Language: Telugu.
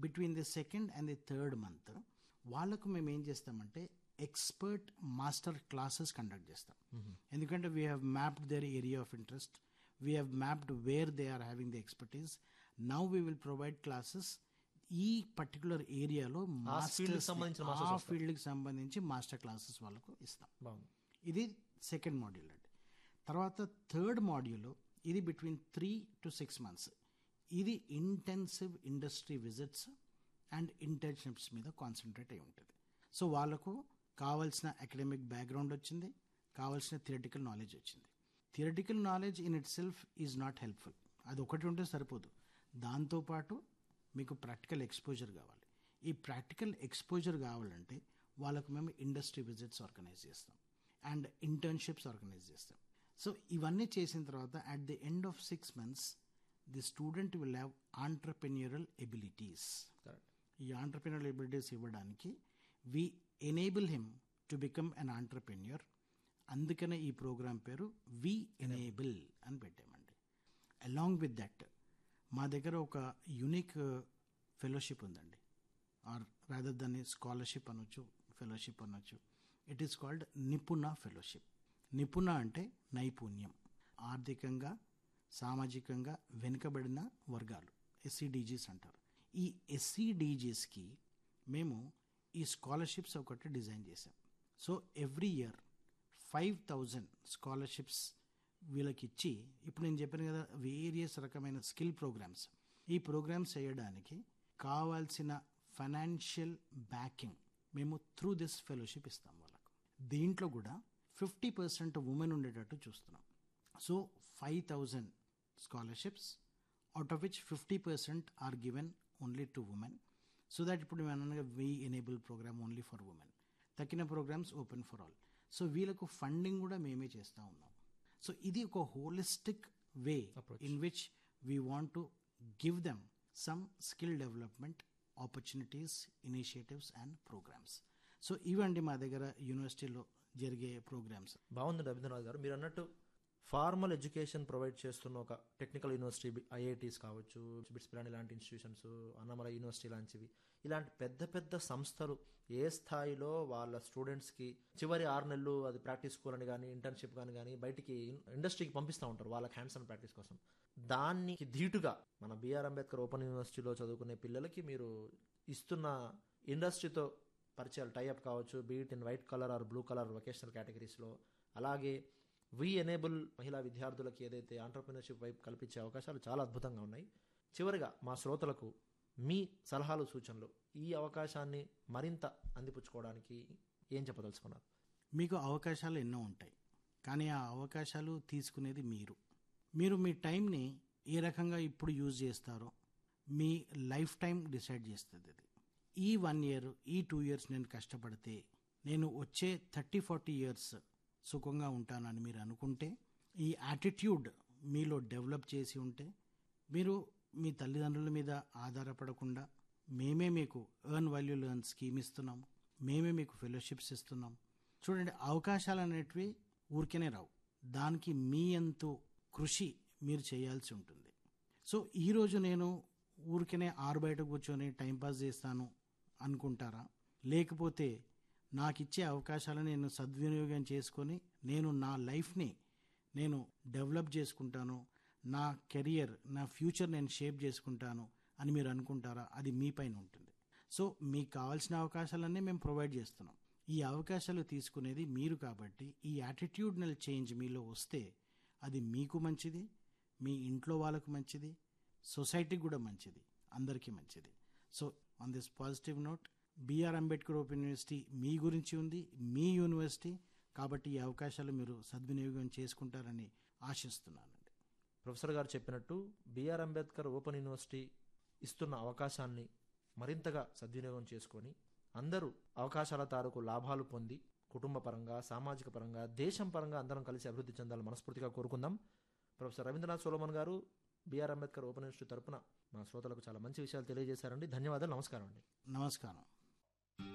Between the second and the third month వాళ్ళకు మేము ఏం చేస్తామంటే ఎక్స్పర్ట్ మాస్టర్ క్లాసెస్ కండక్ట్ చేస్తాం ఎందుకంటే we have mapped their area of interest we have mapped where they are having the expertise now we will provide classes ఈ పర్టికులర్ ఏరియాలో field కి సంబంధించిన masters ఆ వస్తారు. ఫీల్డ్కి సంబంధించి మాస్టర్ క్లాసెస్ వాళ్ళకు ఇస్తాం బాగుంది ఇది సెకండ్ మాడ్యూల్ అండి తర్వాత థర్డ్ మాడ్యూల్ ఇది between three to six months ఇది intensive industry visits and internships మీద కాన్సన్ట్రేట్ అయి ఉంటుంది సో వాళ్ళకు కావాల్సిన అకాడమిక్ బ్యాక్గ్రౌండ్ వచ్చింది కావాల్సిన థియరటికల్ నాలెడ్జ్ వచ్చింది theoretical knowledge in itself is not helpful అది ఒకటి ఉంటే సరిపోదు దాంతోపాటు మీకు ప్రాక్టికల్ ఎక్స్పోజర్ కావాలి ఈ ప్రాక్టికల్ ఎక్స్పోజర్ కావాలంటే వాళ్ళకు మేము ఇండస్ట్రీ విజిట్స్ ఆర్గనైజ్ చేస్తాం అండ్ ఇంటర్న్షిప్స్ ఆర్గనైజ్ చేస్తాం సో ఇవన్నీ చేసిన తర్వాత at the end of six months the student will have entrepreneurial abilities correct ఈ ఆంటర్ప్రినర్ ఎబిలిటీస్ ఇవ్వడానికి we enable him to become an entrepreneur అందుకనే ఈ ప్రోగ్రాం పేరు వి ఎనేబుల్ అని పెట్టామండి అలాంగ్ విత్ దట్ మా దగ్గర ఒక యునిక్ ఫెలోషిప్ ఉందండి ఆర్ రాదర్ దాన్ని స్కాలర్షిప్ అనొచ్చు ఫెలోషిప్ అనొచ్చు it is called Nipuna fellowship Nipuna అంటే నైపుణ్యం ఆర్థికంగా సామాజికంగా వెనుకబడిన వర్గాలు ఎస్సీడీజీస్ అంటారు ఈ ఎస్సీడీజీస్కి మేము ఈ స్కాలర్షిప్స్ ఒకటి డిజైన్ చేసాం so every year five thousand scholarships వీళ్ళకి ఇచ్చి ఇప్పుడు నేను చెప్పాను కదా వేరియస్ రకమైన స్కిల్ ప్రోగ్రామ్స్ ఈ ప్రోగ్రామ్స్ చేయడానికి కావాల్సిన ఫైనాన్షియల్ బ్యాకింగ్ మేము త్రూ దిస్ ఫెలోషిప్ ఇస్తాం వాళ్ళకు దీంట్లో కూడా ఫిఫ్టీ పర్సెంట్ ఉమెన్ ఉండేటట్టు చూస్తున్నాం so five thousand scholarships out of which fifty percent are given only to women so that ఇప్పుడు మేము అనగా we enable programme only for women తక్కిన programmes open for all so వీళ్ళకు ఫండింగ్ కూడా మేమే చేస్తూ ఉన్నాం సో ఇది ఒక holistic way in which we want to give them some skill development opportunities initiatives and programmes so ఇవండి మా దగ్గర యూనివర్సిటీలో జరిగే ప్రోగ్రామ్స్ బాగుంది రవీంద్రనాథ్ గారు మీరు అన్నట్టు ఫార్మల్ ఎడ్యుకేషన్ ప్రొవైడ్ చేస్తున్న ఒక టెక్నికల్ యూనివర్సిటీ ఐఐటీస్ కావచ్చు బిట్స్ పిలాని లాంటి ఇన్స్టిట్యూషన్స్ అన్నమల యూనివర్సిటీ లాంటివి ఇలాంటి పెద్ద పెద్ద సంస్థలు ఏ స్థాయిలో వాళ్ళ స్టూడెంట్స్కి చివరి ఆరు నెలలు అది ప్రాక్టీస్ స్కూల్ అని కానీ ఇంటర్న్షిప్ కానీ కానీ బయటికి ఇండస్ట్రీకి పంపిస్తూ ఉంటారు వాళ్ళకి హ్యాండ్స్ ఆన్ ప్రాక్టీస్ కోసం దానికి ధీటుగా మన బిఆర్ అంబేద్కర్ ఓపెన్ యూనివర్సిటీలో చదువుకునే పిల్లలకి మీరు ఇస్తున్న ఇండస్ట్రీతో పరిచయాలు టైఅప్ కావచ్చు be it in white collar or blue collar vocational కేటగిరీస్లో అలాగే వి ఎనేబుల్ మహిళా విద్యార్థులకి ఏదైతే ఆంటర్ప్రినర్షిప్ వైపు కల్పించే అవకాశాలు చాలా అద్భుతంగా ఉన్నాయి చివరిగా మా శ్రోతలకు మీ సలహాలు సూచనలు ఈ అవకాశాన్ని మరింత అందిపుచ్చుకోవడానికి ఏం చెప్పదలుచుకున్నారు మీకు అవకాశాలు ఎన్నో ఉంటాయి కానీ ఆ అవకాశాలు తీసుకునేది మీరు మీరు మీ టైంని ఏ రకంగా ఇప్పుడు యూజ్ చేస్తారో మీ లైఫ్ టైం డిసైడ్ చేస్తుంది అది ఈ వన్ ఇయర్ ఈ టూ ఇయర్స్ నేను కష్టపడితే నేను వచ్చే థర్టీ ఫార్టీ ఇయర్స్ సుఖంగా ఉంటానని మీరు అనుకుంటే ఈ యాటిట్యూడ్ మీలో డెవలప్ చేసి ఉంటే మీరు మీ తల్లిదండ్రుల మీద ఆధారపడకుండా మేమే మీకు ఎర్న్ వాల్యూ లెర్న్ స్కీమ్ ఇస్తున్నాం మేమే మీకు ఫెలోషిప్స్ ఇస్తున్నాం చూడండి అవకాశాలు అనేటివి ఊరికేనే రావు దానికి మీ ఎంతో కృషి మీరు చేయాల్సి ఉంటుంది సో ఈరోజు నేను ఊరికనే ఆరు బయట కూర్చొని టైంపాస్ చేస్తాను అనుకుంటారా లేకపోతే నాకు ఇచ్చే అవకాశాలను నేను సద్వినియోగం చేసుకొని నేను నా లైఫ్ని నేను డెవలప్ చేసుకుంటాను నా కెరియర్ నా ఫ్యూచర్ నేను షేప్ చేసుకుంటాను అని మీరు అనుకుంటారా అది మీ పైన ఉంటుంది సో మీకు కావాల్సిన అవకాశాలన్నీ మేము ప్రొవైడ్ చేస్తున్నాం ఈ అవకాశాలు తీసుకునేది మీరు కాబట్టి ఈ యాటిట్యూడ్నల్ చేంజ్ మీలో వస్తే అది మీకు మంచిది మీ ఇంట్లో వాళ్ళకు మంచిది సొసైటీకి కూడా మంచిది అందరికీ మంచిది so on this positive note BR Ambedkar open university మీ గురించి ఉంది మీ యూనివర్సిటీ కాబట్టి ఈ అవకాశాలు మీరు సద్వినియోగం చేసుకుంటారని ఆశిస్తున్నానండి ప్రొఫెసర్ గారు చెప్పినట్టు బిఆర్ అంబేద్కర్ ఓపెన్ యూనివర్సిటీ ఇస్తున్న అవకాశాన్ని మరింతగా సద్వినియోగం చేసుకొని అందరూ అవకాశాల తాలూకు లాభాలు పొంది కుటుంబ పరంగా సామాజిక పరంగా దేశం పరంగా అందరం కలిసి అభివృద్ధి చెందాలని మనస్ఫూర్తిగా కోరుకుందాం ప్రొఫెసర్ రవీంద్రనాథ్ సోలమన్ గారు బిఆర్ అంబేద్కర్ ఓపెన్ యూనివర్సిటీ తరపున మా శ్రోతలకు చాలా మంచి విషయాలు తెలియజేశారండి ధన్యవాదాలు నమస్కారం అండి నమస్కారం